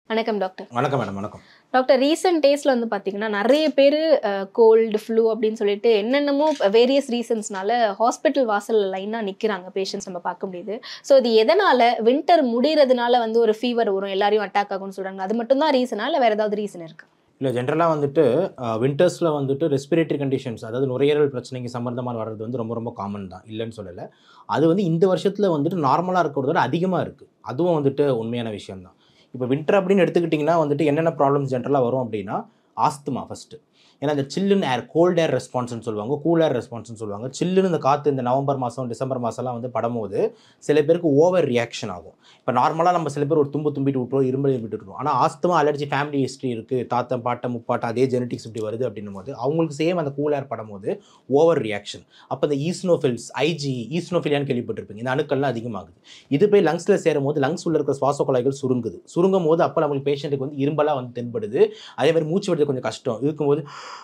வணக்கம் டாக்டர் வணக்கம் மேடம் வணக்கம் டாக்டர் ரீசெண்ட் டேஸ்ல வந்து பாத்தீங்கன்னா நிறைய பேர் கோல்டு ஃப்ளூ அப்படின்னு சொல்லிட்டு என்னென்னமோ வேரியஸ் ரீசன்ஸ்னால ஹாஸ்பிட்டல் வாசல்ல லைனா நிக்கிறாங்க பேஷண்ட்ஸ் நம்ம பார்க்க முடியுது ஸோ இது எதனால வின்டர் முடியறதுனால வந்து ஒரு ஃபீவர் வரும் எல்லாரையும் அட்டாக் ஆகும்னு சொல்றாங்க அது மட்டும் தான் ரீசனா இல்ல வேற ஏதாவது ரீசன் இருக்கு இல்லை ஜென்ரலாக வந்துட்டு வின்டர்ஸில் வந்துட்டு ரெஸ்பிரேட்டரி கண்டிஷன்ஸ் அதாவது நுரையீரல் பிரச்சனைக்கு சம்மந்தமாக வர்றது வந்து ரொம்ப ரொம்ப காமன் தான் இல்லைன்னு சொல்லலை அது வந்து இந்த வருஷத்தில் வந்துட்டு நார்மலாக இருக்கிறத விட அதிகமாக இருக்குது அதுவும் வந்துட்டு உண்மையான விஷயம் தான் இப்போ வின்டர் அப்படின்னு எடுத்துக்கிட்டிங்கன்னா வந்துட்டு என்னென்ன ப்ராப்ளம்ஸ் ஜென்ரலாக வரும் அப்படின்னா ஆஸ்துமா ஃபஸ்ட்டு ஏன்னா இந்த சில்லுன்னு ஏர் கோல்ட் ஏர் ரெஸ்பான்ஸ்னு சொல்லுவாங்க கூல் ஏர் ரெஸ்பான்ஸ்னு சொல்லுவாங்க சில்லுன்னு இந்த காற்று இந்த நவம்பர் மாதம் டிசம்பர் மாதம்லாம் வந்து படும்போது சில பேருக்கு ஓவர் ரியாக்ஷன் ஆகும் இப்போ நார்மலாக நம்ம சில பேர் ஒரு தும்பு தும்பிட்டு விட்டுருவோம் இரும்பல் விட்டுருவோம் ஆனால் ஆஸ்துமா அலர்ஜி ஃபேமிலி ஹிஸ்ட்ரி இருக்குது தாத்தன் பாட்டம் முப்பாட்டம் அதே ஜெனட்டிக்ஸ் இப்படி வருது அப்படின்னும் போது அவங்களுக்கு சேம் அந்த கூல் ஏர் படும்போது ஓவர் ரியாக்ஷன் அப்போ இந்த ஈஸ்னோஃபில்ஸ் ஐஜி ஈஸ்னோஃபிலியான்னு கேள்விப்பட்டிருப்பீங்க இந்த அணுக்கள்லாம் அதிகமாகுது இது போய் லங்ஸில் சேரும் போது லங்ஸ் உள்ள இருக்கிற சுவாச குழாய்கள் சுருங்குது சுருங்கும் போது அப்போ நம்மளுக்கு பேஷண்ட்டுக்கு வந்து இரும்பலாக வந்து தென்படுது அதே மாதிரி மூச்சு விடுறது கொஞ்சம் கஷ்டம் இருக்கும்போது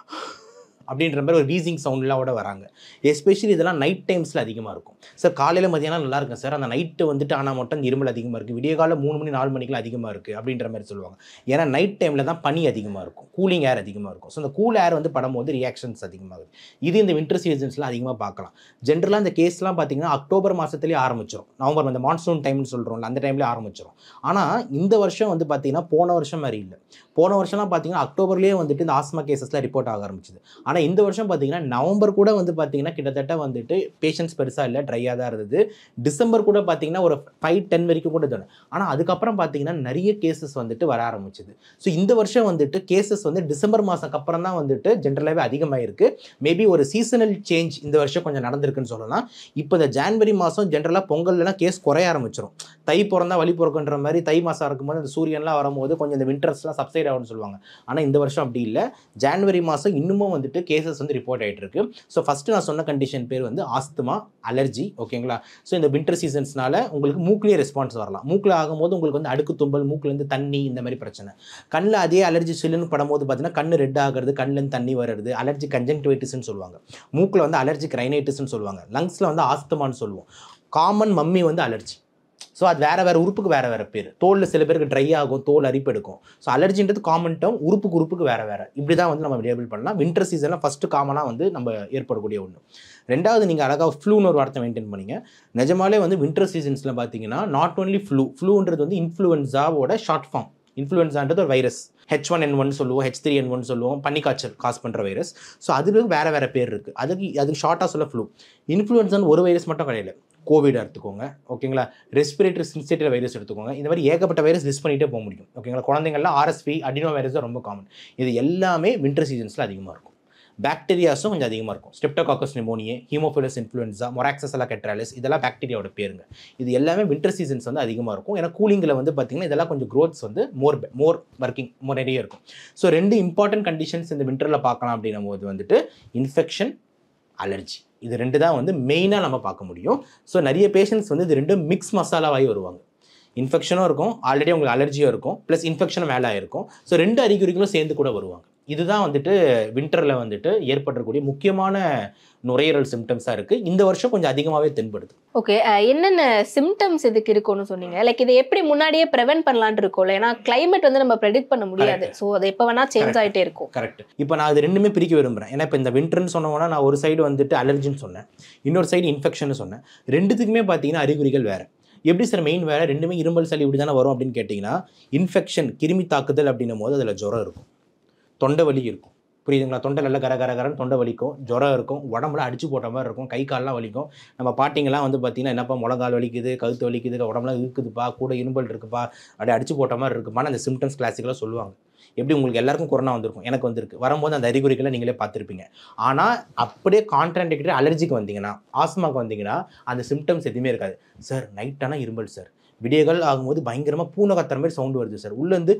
அப்படின்ற மாதிரி ஒரு வீசிங் சவுண்ட்லாம் கூட வராங்க எஸ்பெஷலி இதெல்லாம் நைட் டைம்ஸில் அதிகமாக இருக்கும் சார் காலையில் மதியானம் நல்லா இருக்கும் சார் அந்த நைட்டு வந்துட்டு ஆனால் மட்டும் அந்த இருமல் அதிகமாக இருக்குது விடிய காலம் மூணு மணி நாலு மணிக்கெலாம் அதிகமாக இருக்குது அப்படின்ற மாதிரி சொல்லுவாங்க ஏன்னா நைட் டைமில் தான் பனி அதிகமாக இருக்கும் கூலிங் ஏர் அதிகமாக இருக்கும் ஸோ அந்த கூல் ஏர் வந்து படும்போது ரியாக்ஷன்ஸ் அதிகமாகுது இது இந்த வின்டர் சீசன்ஸ்லாம் அதிகமாக பார்க்கலாம் ஜென்ரலாக இந்த கேஸ்லாம் பார்த்தீங்கன்னா அக்டோபர் மாதத்துலேயே ஆரம்பிச்சிடும் நவம்பர் அந்த மான்சூன் டைம்னு சொல்கிறோம்ல அந்த டைம்லேயே ஆரம்பிச்சிடும் ஆனால் இந்த வருஷம் வந்து பார்த்தீங்கன்னா போன வருஷம் மாதிரி இல்லை போன வருஷம்லாம் பார்த்தீங்கன்னா அக்டோபர்லேயே வந்துட்டு இந்த ஆஸ்மா கேசஸ்லாம் ரிப்போர்ட் ஆக ஆரம்பிச்சிது ஆனால் இந்த வருஷம் பார்த்தீங்கன்னா நவம்பர் கூட வந்து பார்த்தீங்கன்னா கிட்டத்தட்ட வந்துட்டு பேஷண்ட்ஸ் பெருசாக இல்லை ட்ரையாக தான் இருந்தது டிசம்பர் கூட பார்த்தீங்கன்னா ஒரு ஃபைவ் டென் வரைக்கும் கூட தோணும் ஆனால் அதுக்கப்புறம் பார்த்தீங்கன்னா நிறைய கேசஸ் வந்துட்டு வர ஆரம்பிச்சுது ஸோ இந்த வருஷம் வந்துட்டு கேசஸ் வந்து டிசம்பர் மாதம் அப்புறம் தான் வந்துட்டு ஜென்ரலாகவே அதிகமாயிருக்கு மேபி ஒரு சீசனல் சேஞ்ச் இந்த வருஷம் கொஞ்சம் நடந்திருக்குன்னு சொல்லலாம் இப்போ இந்த ஜான்வரி மாதம் ஜென்ரலாக பொங்கல்லாம் கேஸ் குறைய ஆரம்பிச்சிடும் தை பிறந்தா வழி பிறக்குன்ற மாதிரி தை மாதம் இருக்கும்போது அந்த சூரியன்லாம் வரும்போது கொஞ்சம் இந்த வின்டர்ஸ்லாம் சப்சைட் ஆகும்னு சொல்லுவாங்க ஆனால் இந்த வருஷம் அப்படி இல்லை ஜான்வரி மாதம் இன்னமும் வந்துட்டு கேசஸ் வந்து ரிப்போர்ட் ஆகிட்டு இருக்கு ஸோ ஃபஸ்ட்டு நான் சொன்ன கண்டிஷன் பேர் வந்து ஆஸ்துமா அலர்ஜி ஓகேங்களா ஸோ இந்த வின்டர் சீசன்ஸ்னால உங்களுக்கு மூக்கிலேயே ரெஸ்பான்ஸ் வரலாம் மூக்கில் ஆகும்போது உங்களுக்கு வந்து அடுக்கு தும்பல் மூக்குலேருந்து தண்ணி இந்த மாதிரி பிரச்சனை கண்ணில் அதே அலர்ஜி சில்லுன்னு படும்போது பார்த்தீங்கன்னா கண்ணு ரெட் ஆகிறது கண்ணுலேருந்து தண்ணி வருது அலர்ஜி கன்ஜங்டிவைட்டிஸ்னு சொல்லுவாங்க மூக்கில் வந்து அலர்ஜி கிரைனைட்டிஸ்னு சொல்லுவாங்க லங்ஸில் வந்து ஆஸ்துமான்னு சொல்லுவோம் காமன் மம்மி வந்து அலர்ஜி ஸோ அது வேறு வேறு உறுப்புக்கு வேறு வேறு பேர் தோலில் சில பேருக்கு ட்ரை ஆகும் தோல் அரிப்பு எடுக்கும் ஸோ அலர்ஜின்றது காமன் டேர்ம் உறுப்புக்கு உறுப்புக்கு வேறு வேறு இப்படி தான் வந்து நம்ம லேபிள் பண்ணலாம் வின்டர் சீசனில் ஃபஸ்ட்டு காமனாக வந்து நம்ம ஏற்படக்கூடிய ஒன்று ரெண்டாவது நீங்கள் அழகாக ஃப்ளூன்னு ஒரு வார்த்தை மெயின்டைன் பண்ணீங்க நிஜமாலே வந்து வின்டர் சீசன்ஸில் பார்த்தீங்கன்னா நாட் ஓன்லி ஃப்ளூ ஃப்ளூன்றது வந்து இன்ஃப்ளூயன்ஸாவோட ஷார்ட் ஃபார்ம் இன்ஃப்ளூயன்ஸான்றது ஒரு virus H one N one சொல்லுவோம் ஹெச் த்ரீ என் ஒன் சொல்லுவோம் பனிக்காய்ச்சல் காஸ் பண்ணுற வைரஸ் ஸோ அதுக்கு வேறு வேறு பேர் இருக்குது அதுக்கு அதுக்கு ஷார்ட்டாக சொல்ல ஃப்ளூ இன்ஃப்ளூயன்ஸான்னு ஒரு வைரஸ் மட்டும் கிடையாது கோவிட் எடுத்துக்கோங்க ஓகேங்களா ரெஸ்பிரேட்டரி சின்சேட்டர் வைரஸ் எடுத்துக்கோங்க இந்த மாதிரி ஏகப்பட்ட வைரஸ் லிஸ்ட் பண்ணிகிட்டே போக முடியும் ஓகேங்களா குழந்தைங்கள்லாம் ஆர்எஸ்பி அடினோ வைரஸ் தான் ரொம்ப காமன் இது எல்லாமே வின்டர் சீசன்ஸில் அதிகமாக இருக்கும் பாக்டீரியாஸும் கொஞ்சம் அதிகமாக இருக்கும் streptococcus pneumoniae haemophilus influenzae moraxella catarrhalis இதெல்லாம் பாக்டீரியாவோட பேருங்க இது எல்லாமே வின்டர் சீசன்ஸ் வந்து அதிகமாக இருக்கும் ஏன்னா கூலிங்கில் வந்து பார்த்தீங்கன்னா இதெல்லாம் கொஞ்சம் க்ரோத்ஸ் வந்து மோர் மோர் ஒர்க்கிங் மோர் நிறைய இருக்கும் ஸோ ரெண்டு இம்பார்ட்டன்ட் கண்டிஷன்ஸ் இந்த வின்டரில் பார்க்கலாம் அப்படின்னும் போது வந்துட்டு இன்ஃபெக்ஷன் அலர்ஜி இது ரெண்டு தான் வந்து மெயினாக நம்ம பார்க்க முடியும் ஸோ நிறைய பேஷண்ட்ஸ் வந்து இது ரெண்டும் மிக்ஸ் மசாலாவாகி வருவாங்க இன்ஃபெக்ஷனும் இருக்கும் ஆல்ரெடி உங்களுக்கு அலர்ஜியும் இருக்கும் ப்ளஸ் இன்ஃபெக்ஷனும் மேலே இருக்கும் ஸோ ரெண்டு அறிகுறிகளும் சேர்ந்து கூட வருவாங்க இதுதான் வந்துட்டு வின்டரில் வந்துட்டு ஏற்படக்கூடிய முக்கியமான நுரையீரல் சிம்டம்ஸாக இருக்குது இந்த வருஷம் கொஞ்சம் அதிகமாகவே தென்படுது ஓகே என்னென்ன சிம்டம்ஸ் இதுக்கு இருக்கும்னு சொன்னீங்க லைக் இதை எப்படி முன்னாடியே ப்ரிவென்ட் பண்ணலாம்னு இருக்கோம்ல ஏன்னா கிளைமேட் வந்து நம்ம ப்ரெடிக்ட் பண்ண முடியாது ஸோ அது எப்போ வேணா சேஞ்ச் Correct. ஆயிட்டே இருக்கும் கரெக்ட் இப்போ நான் அது ரெண்டுமே பிரிக்க விரும்புகிறேன் ஏன்னா இப்போ இந்த வின்டர்னு சொன்னோன்னா நான் ஒரு சைடு வந்துட்டு அலர்ஜின்னு சொன்னேன் இன்னொரு சைடு இன்ஃபெக்ஷன் சொன்னேன் ரெண்டுத்துக்குமே பார்த்தீங்கன்னா அறிகுறிகள் வேறு எப்படி சார் மெயின் வேறு ரெண்டுமே இருமல் சளி இப்படி தானே வரும் அப்படின்னு கேட்டிங்கன்னா இன்ஃபெக்ஷன் கிருமி தாக்குதல் அப்படின்னும் போது அதில் ஜுரம் இருக்கும் தொண்டை வலி இருக்கும் புரியுதுங்களா தொண்டை நல்லா கர கர கரன்னு தொண்டை வலிக்கும் ஜுரம் இருக்கும் உடம்புல அடிச்சு போட்ட மாதிரி இருக்கும் கை கால்லாம் வலிக்கும் நம்ம பாட்டிங்கெல்லாம் வந்து பார்த்தீங்கன்னா என்னப்பா முழங்கால் வலிக்குது கழுத்து வலிக்குது உடம்புலாம் இருக்குதுப்பா கூட இரும்பல் இருக்குப்பா அப்படியே அடிச்சு போட்ட மாதிரி இருக்குப்பான்னு அந்த சிம்டம்ஸ் கிளாசிக்கலாக சொல்லுவாங்க எப்படி உங்களுக்கு எல்லாருக்கும் கொரோனா வந்திருக்கும் எனக்கு வந்திருக்கு வரும்போது அந்த அறிகுறிகளை நீங்களே பார்த்துருப்பீங்க ஆனால் அப்படியே கான்ட்ராண்டிக்டரி அலர்ஜிக்கு வந்தீங்கன்னா ஆஸ்மாக்கு வந்தீங்கன்னா அந்த சிம்டம்ஸ் எதுவுமே இருக்காது சார் நைட்டானா இரும்பல் சார் விடியகால் ஆகும்போது பயங்கரமாக பூனை கத்துற மாதிரி சவுண்டு வருது சார் உள்ளேருந்து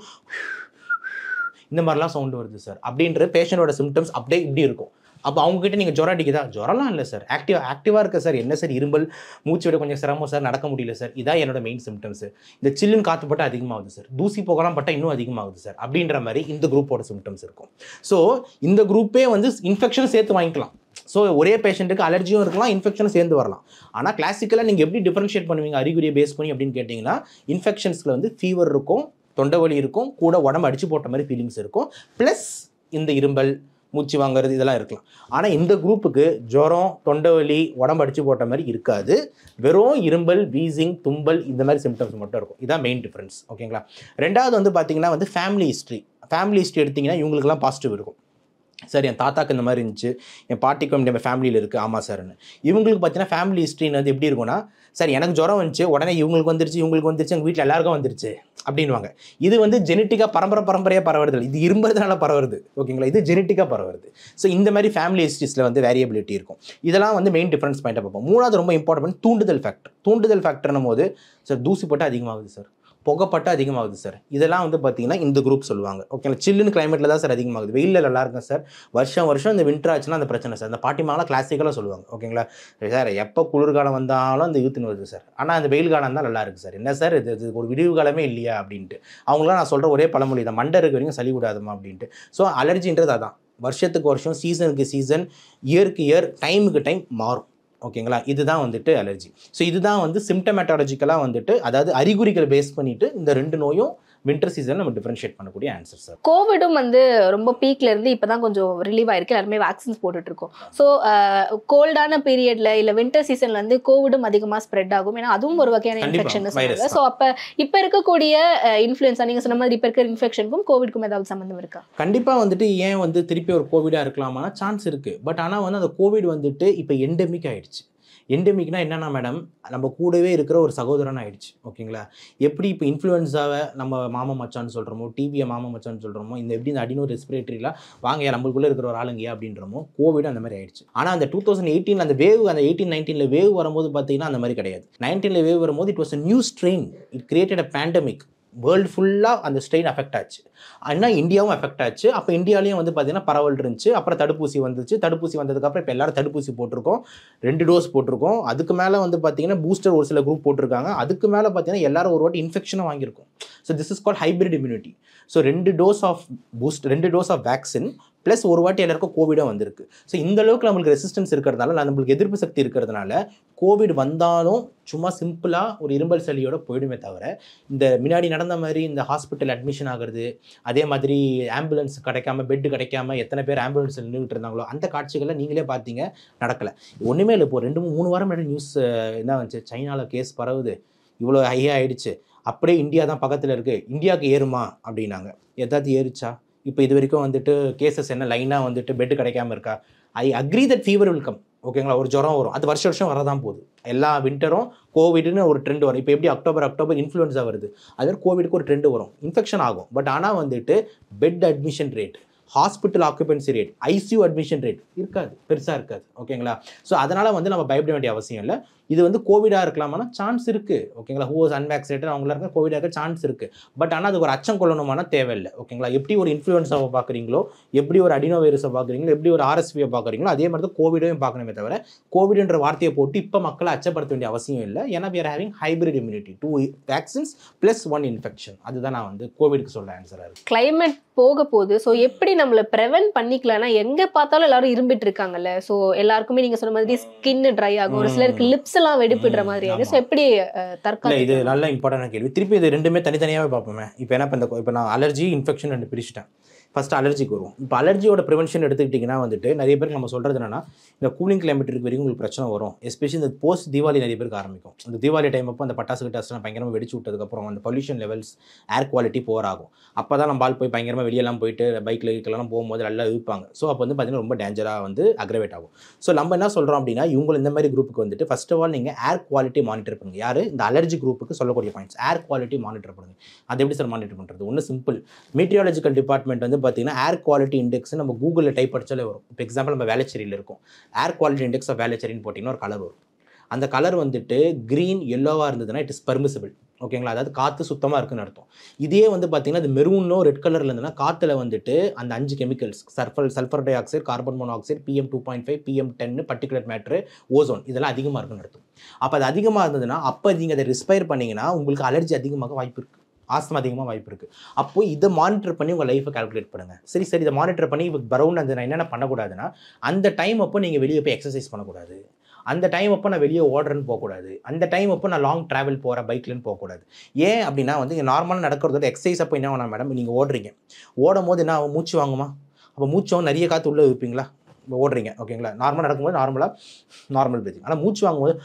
இந்த மாதிரிலாம் சவுண்டு வருது சார் அப்படின்ற பேஷண்டோட சிம்டம்ஸ் அப்படியே இப்படி இருக்கும் அப்போ அவங்ககிட்ட நீங்கள் ஜுரம் அடிக்குதா ஜுரம்லாம் இல்லை சார் ஆக்டிவ் ஆக்டிவாக இருக்க சார் என்ன சார் இரும்பல் மூச்சு விட கொஞ்சம் சிரமம் சார் நடக்க முடியல சார் இதான் என்னோட மெயின் சிம்டம்ஸ் இந்த சில்லுன்னு காற்று பட்டால் அதிகமாகுது சார் தூசி போகலாம் பட்டால் இன்னும் அதிகமாகுது சார் அப்படின்ற மாதிரி இந்த குரூப்போட சிம்டம்ஸ் இருக்கும் ஸோ இந்த குரூப்பே வந்து இன்ஃபெக்ஷன் சேர்த்து வாங்கிக்கலாம் ஸோ ஒரே பேஷண்ட்டுக்கு அலர்ஜியும் இருக்கலாம் இன்ஃபெக்ஷனும் சேர்ந்து வரலாம் ஆனால் கிளாசிக்கலாக நீங்கள் எப்படி டிஃபரன்ஷியேட் பண்ணுவீங்க அறிகுறியை பேஸ் பண்ணி அப்படின்னு கேட்டிங்கன்னா இன்ஃபெக்ஷன்ஸில் வந்து ஃபீவர் இருக்கும் தொண்டை வலி இருக்கும் கூட உடம்பு அடிச்சு போட்ட மாதிரி ஃபீலிங்ஸ் இருக்கும் ப்ளஸ் இந்த இரும்பல் மூச்சு வாங்குறது இதெல்லாம் இருக்கலாம் ஆனால் இந்த குரூப்புக்கு ஜுரம் தொண்டை வலி உடம்பு அடிச்சு போட்ட மாதிரி இருக்காது வெறும் இரும்பல் வீசிங் தும்பல் இந்த மாதிரி சிம்டம்ஸ் மட்டும் இருக்கும் இதான் மெயின் டிஃப்ரென்ஸ் ஓகேங்களா ரெண்டாவது வந்து பார்த்தீங்கன்னா வந்து ஃபேமிலி ஹிஸ்ட்ரி ஃபேமிலி ஹிஸ்ட்ரி எடுத்திங்கன்னா இவங்களுக்குலாம் பாசிட்டிவ் இருக்கும் சார் என் தாத்தாக்கு இந்த மாதிரி இருந்துச்சு என் பாட்டிக்கும் நம்ம ஃபேமிலியில் இருக்குது ஆமாம் சார்னு இவங்களுக்கு பார்த்தீங்கன்னா ஃபேமிலி ஹிஸ்ட்ரின்னு வந்து எப்படி இருக்கும்னா சார் எனக்கு ஜுரம் வந்துச்சு உடனே இவங்களுக்கு வந்துருச்சு இவங்களுக்கு வந்துருச்சு எங்கள் வீட்டில் எல்லாருக்கும் வந்துருச்சு அப்படின்வாங்க இது வந்து ஜெனட்டிக்காக பரம்பரை பரம்பரையாக பரவுறது இல்லை. இது இரும்புறதுனால பரவுறது ஓகேங்களா இது ஜெனட்டிக்காக பரவுறது ஸோ இந்த மாதிரி ஃபேமிலி ஹிஸ்ட்ரிஸில் வந்து வேரியபிலிட்டி இருக்கும் இதெல்லாம் வந்து மெயின் டிஃபரன்ஸ் பாயிண்டாக பார்ப்போம் மூணாவது ரொம்ப இம்பார்ட்டன்ட் தூண்டுதல் ஃபேக்டர் தூண்டுதல் ஃபேக்டர்னும் போது சார் தூசி போட்டு அதிகமாகுது சார் புகைப்பட்டு அதிகமாகுது சார் இதெல்லாம் வந்து பார்த்தீங்கன்னா இந்த குரூப் சொல்லுவாங்க ஓகேங்களா சில்லுன்னு கிளைமேட்டில் தான் சார் அதிகமாகுது வெயிலில் நல்லா இருக்கும் சார் வருஷம் வருஷம் இந்த வின்டர் ஆச்சுன்னா அந்த பிரச்சனை சார் அந்த பாட்டிமாலாம் கிளாசிக்கலாக சொல்லுவாங்க ஓகேங்களா சார் எப்போ குளிர்காலம் வந்தாலும் அந்த யூத்துன்னு வருது சார் ஆனால் அந்த வெயில் காலம் தான் நல்லா இருக்குது சார் என்ன சார் இது இது ஒரு விடிவு காலமே இல்லையா அப்படின்ட்டு அவங்களாம் நான் சொல்கிற ஒரே பழமொழி தான் மண்டை இருக்க வரைக்கும் சளி விடாதுமா அப்படின்ட்டு ஸோ அலர்ஜின்றது அதான் வருஷத்துக்கு வருஷம் சீசனுக்கு சீசன் இயருக்கு இயர் டைமுக்கு டைம் மாறும் ஓகேங்களா இதுதான் வந்துட்டு அலர்ஜி ஸோ இதுதான் வந்து சிம்டமேட்டாலஜிக்கலாக வந்துட்டு அதாவது அறிகுறிகளை பேஸ் பண்ணிட்டு இந்த ரெண்டு நோயும் வின்டர் சீசன் நம்ம டிஃபரன்ஷியேட் பண்ணக்கூடிய ஆன்சர் சார் கோவிடும் வந்து ரொம்ப பீக்ல இருந்து இப்பதான் கொஞ்சம் ரிலீவ் ஆயிருக்கு எல்லாருமே வேக்சின்ஸ் போட்டுட்டு இருக்கோம் ஸோ கோல்டான பீரியட்ல இல்ல வின்டர் சீசன்ல வந்து கோவிடும் அதிகமா ஸ்ப்ரெட் ஆகும் ஏன்னா அதுவும் ஒரு வகையான கண்டிப்பா, இன்ஃபெக்ஷன் virus சொன்னாங்க தான். ஸோ அப்ப இப்ப இருக்கக்கூடிய இன்ஃபுளுன்ஸா நீங்க சொன்ன மாதிரி இப்ப இருக்கிற இன்ஃபெக்ஷனுக்கும் கோவிட்க்கும் ஏதாவது சம்மந்தம் இருக்கா கண்டிப்பாக வந்துட்டு ஏன் வந்து திருப்பி ஒரு கோவிடாக இருக்கலாமா சான்ஸ் இருக்குது பட் ஆனால் வந்து அந்த கோவிட் வந்துட்டு இப்போ எண்டமிக் ஆயிடுச்சு எண்டமிக்னா என்னன்னா மேடம் நம்ம கூடவே இருக்கிற ஒரு சகோதரன் ஆயிடுச்சு ஓகேங்களா எப்படி இப்போ இன்ஃப்ளூயன்ஸாவை நம்ம மாமா மச்சான்னு சொல்கிறோமோ டிவியை மாமா மச்சான்னு சொல்கிறோமோ இந்த எப்படி இந்த அடினோ ரெஸ்பிரேட்டரிலாம் வாங்க நம்மளுக்குள்ளே இருக்கிற ஒரு ஆளுங்கயா அப்படின்றமோ கோவிட் அந்த மாதிரி ஆயிடுச்சு ஆனால் அந்த டூ தௌசண்ட் எயிட்டீன் அந்த வேவ் அந்த எயிட்டீன் நைன்டீனில் வேவ் வரும்போது பார்த்தீங்கன்னா அந்த மாதிரி கிடையாது நைன்டீனில் வேவ் வரும்போது it was a new strain it created a pandemic world ஃபுல்லாக அந்த ஸ்ட்ரெயின் அஃபெக்ட் ஆச்சு ஆனால் இந்தியாவும் அஃபெக்ட் ஆச்சு அப்போ இந்தியாலையும் வந்து பார்த்தீங்கன்னா பரவல் இருந்துச்சு அப்புறம் தடுப்பூசி வந்துச்சு தடுப்பூசி வந்ததுக்கப்புறம் இப்போ எல்லாரும் தடுப்பூசி போட்டிருக்கோம் ரெண்டு டோஸ் போட்டிருக்கோம் அதுக்கு மேலே வந்து பார்த்தீங்கன்னா பூஸ்டர் ஒரு சில குரூப் போட்டிருக்காங்க அதுக்கு மேலே பார்த்தீங்கன்னா எல்லாரும் ஒரு வாட்டி இன்ஃபெக்ஷனாக வாங்கியிருக்கோம் so this is call hybrid immunity so ரெண்டு டோஸ் ஆஃப் பூஸ்ட் ரெண்டு டோஸ் ஆஃப் வேக்சின் ப்ளஸ் ஒரு வாட்டி எல்லாருக்கும் கோவிடும் வந்திருக்கு ஸோ இந்த அளவுக்கு நம்மளுக்கு ரெசிஸ்டன்ஸ் இருக்கிறதுனால நம்மளுக்கு எதிர்ப்பு சக்தி இருக்கிறதுனால கோவிட் வந்தாலும் சும்மா சிம்பிளாக ஒரு இரும்பல் சளியோட போயிடுமே தவிர இந்த முன்னாடி நடந்த மாதிரி இந்த ஹாஸ்பிட்டல் அட்மிஷன் ஆகிறது அதே மாதிரி ஆம்புலன்ஸ் கிடைக்காம பெட் கிடைக்காம எத்தனை பேர் ஆம்புலன்ஸ் நின்றுட்டு இருந்தாங்களோ அந்த காட்சிகளை நீங்களே பார்த்தீங்க நடக்கலை ஒன்றுமே இல்லை இப்போ ரெண்டு மூணு- மூணு வாரம் முன்னாடி நியூஸ் என்ன வந்துச்சு சைனாவில் கேஸ் பரவுது இவ்வளோ ஹையாக ஆயிடுச்சு அப்படியே இந்தியா தான் பக்கத்தில் இருக்குது இந்தியாவுக்கு ஏறுமா அப்படின்னாங்க எதாவது ஏறுச்சா இப்போ இது வரைக்கும் வந்துட்டு கேசஸ் என்ன லைனாக வந்துட்டு பெட் கிடைக்காம இருக்கா I agree that fever will come ஓகேங்களா ஒரு ஜுரம் வரும் அது வருஷம் வருஷம் வரதான் போகுது எல்லா வின்டரும் கோவிட்னு ஒரு ட்ரெண்ட் வரும் இப்போ எப்படி அக்டோபர் அக்டோபர் இன்ஃப்ளூயன்ஸா வருது அது மாதிரி கோவிடுக்கு ஒரு ட்ரெண்ட் வரும் இன்ஃபெக்ஷன் ஆகும் பட் ஆனால் வந்துட்டு bed admission rate hospital occupancy rate ICU admission rate இருக்காது பெருசாக இருக்காது ஓகேங்களா ஸோ அதனால் வந்து நம்ம பயப்பட வேண்டிய அவசியம் இல்லை இது வந்து கோவிடாக இருக்கலாமானா சான்ஸ் இருக்குது ஓகேங்களா ஹூ வாஸ் அன்வேக்சினேட்டட் அவங்களா இருக்க கோவிடாக இருக்க சான்ஸ் இருக்குது பட் ஆனால் அதுக்கு ஒரு அச்சம் கொள்ளணுமான தேவையில்லை ஓகேங்களா எப்படி ஒரு இன்ஃப்ளூயன்ஸாவை பார்க்குறீங்களோ எப்படி ஒரு அடினோ வைரஸை பார்க்குறீங்களோ எப்படி ஒரு ஆர்எஸ்பியை பார்க்குறீங்களோ அதே மாதிரி தான் கோவிடையும் பார்க்கணுமே தவிர கோவிட்ன்ற வார்த்தையை போட்டு இப்போ மக்களை அச்சப்படுத்த வேண்டிய அவசியம் இல்லை ஏன்னா we are having hybrid immunity two vaccines plus one infection அதுதான் நான் வந்து கோவிடுக்கு சொல்ல ஆன்சராக இருக்கு கிளைமேட் போக போகுது ஸோ எப்படி நம்மள ப்ரெவென்ட் பண்ணிக்கலாம்னா எங்க பார்த்தாலும் எல்லாரும் இரும்பிட்டு இருக்காங்கல்ல ஸோ எல்லாருக்குமே நீங்க சொன்ன மாதிரி ஸ்கின் ட்ரை ஆகும் ஒரு சிலருக்கு லிப்ஸ் எல்லாம் வெடிப்பிடுற ம், மாதிரி ஆகும் ஆமா. ஸோ எப்படி அஹ், இல்லை இது தற்காத்து நல்ல இம்பார்ட்டன்ட் கேள்வி திருப்பி இது ரெண்டுமே தனித்தனியாகவே பார்ப்போமே இப்போ என்ன இப்போ இந்த இப்போ நான் அலர்ஜி இன்ஃபெக்ஷன் ரெண்டு பிரிச்சுட்டேன் ஃபர்ஸ்ட் அலர்ஜிக்கு வருவோம் இப்போ அலர்ஜியோட ப்ரிவென்ஷன் எடுத்துக்கிட்டிங்கன்னா வந்துட்டு நிறைய பேருக்கு நம்ம சொல்கிறது என்னன்னா இந்த கூலிங் கிளைமேட் இருக்க வரைக்கும் உங்களுக்கு பிரச்சனை வரும் எஸ்பெஷலி இந்த போஸ்ட் தீபாவளி நிறைய பேருக்கு ஆரம்பிக்கும் இந்த தீபாவளி டைம் அப்போ அந்த பட்டாசு கிட்டாசுலாம் பயங்கரமாக வெடிச்சு விட்டதுக்கப்புறம் அந்த pollution levels air quality poor ஆகும் அப்போ தான் நம்ம பால் போய் பயங்கரமாக வெளியெல்லாம் போயிட்டு பைக்கில் கீழெல்லாம் போகும்போது நல்லா இழுப்பாங்க ஸோ அப்போ வந்து பார்த்தீங்கன்னா ரொம்ப டேஞ்சராக வந்து அக்ரவேட் ஆகும் ஸோ நம்ம என்ன சொல்கிறோம் அப்படின்னா இவங்க இந்த மாதிரி குரூப்புக்கு வந்துட்டு ஃபர்ஸ்ட் ஆஃப் ஆல் நீங்கள் ஏர் குவாலிட்டி மானிட்டர் பண்ணுங்க யார் இந்த அலர்ஜி குரூப்புக்கு சொல்லக்கூடிய பாயிண்ட்ஸ் ஏர் குவாலிட்டி மானிட்டர் பண்ணுங்க அது எப்படி சார் மானிட்டர் பண்ணுறது ஒன்று சிம்பிள் மீட்டியாலஜிக்கல் டிபார்ட்மெண்ட் வந்து பார்த்தீங்கன்னா ஏர் குவாலிட்டி இண்டெக்ஸ் நம்ம கூகுளில் டைப் அடிச்சாலே வரும் இப்போ எக்ஸாம்பிள் நம்ம வேலைச்சேரியில் இருக்கும் ஏர் குவாலிட்டி இண்டெக்ஸ் ஆஃப் வேலைச்சேரின்னு போட்டிங்கன்னா ஒரு கலர் வரும் அந்த கலர் வந்துட்டு க்ரீன் எல்லோவாக இருந்ததுன்னா இட் இஸ் பர்மிசிபிள் ஓகேங்களா அதாவது காற்று சுத்தமாக இருக்குன்னு அர்த்தம் இதே வந்து பார்த்தீங்கன்னா அது மெரூனோ ரெட் கலரில் இருந்ததுன்னா காற்றுல வந்துட்டு அந்த அஞ்சு chemicals sulphur sulphur dioxide carbon monoxide PM two point five PM டென்னு பர்டிகுலர் மேட்ரு ஓசோன் இதெல்லாம் அதிகமாக இருக்குன்னு அர்த்தம் அப்போ அது அதிகமாக இருந்ததுன்னா அப்போ நீங்கள் அதை ரிஸ்பயர் பண்ணீங்கன்னா உங்களுக்கு அலர்ஜி அதிகமாக வாய்ப்பு இருக்குது ஆஸ்தமா அதிகமாக வாய்ப்பு இருக்குது அப்போ இதை மானிட்டர் பண்ணி உங்கள் லைஃப்பை கால்குலேட் பண்ணுங்கள் சரி சரி இதை மானிட்டர் பண்ணி இப்போ பரவுன் அந்த நான் என்னென்ன பண்ணக்கூடாதுன்னா அந்த டைம் அப்போ நீங்கள் வெளியே போய் எக்ஸசைஸ் பண்ணக்கூடாது அந்த டைம் அப்போ நான் வெளியே ஓடுறேன்னு போகக்கூடாது அந்த டைம் அப்போ நான் லாங் ட்ராவல் போகிறேன் பைக்லன்னு போகக்கூடாது ஏன் அப்படின்னா வந்து இங்கே நார்மலாக நடக்கிறதோட எக்ஸசைஸ் அப்போ என்ன ஆகணும் மேடம் நீங்கள் ஓடுறீங்க ஓடும் போது என்ன ஆகும் மூச்சு வாங்குமா அப்போ மூச்சும் நிறைய காற்று உள்ளே வைப்பீங்களா இப்போ ஓடுறீங்க ஓகேங்களா நார்மலாக நடக்கும்போது நார்மலாக நார்மல் பிரீத்திங் ஆனால் மூச்சு வாங்கும்போது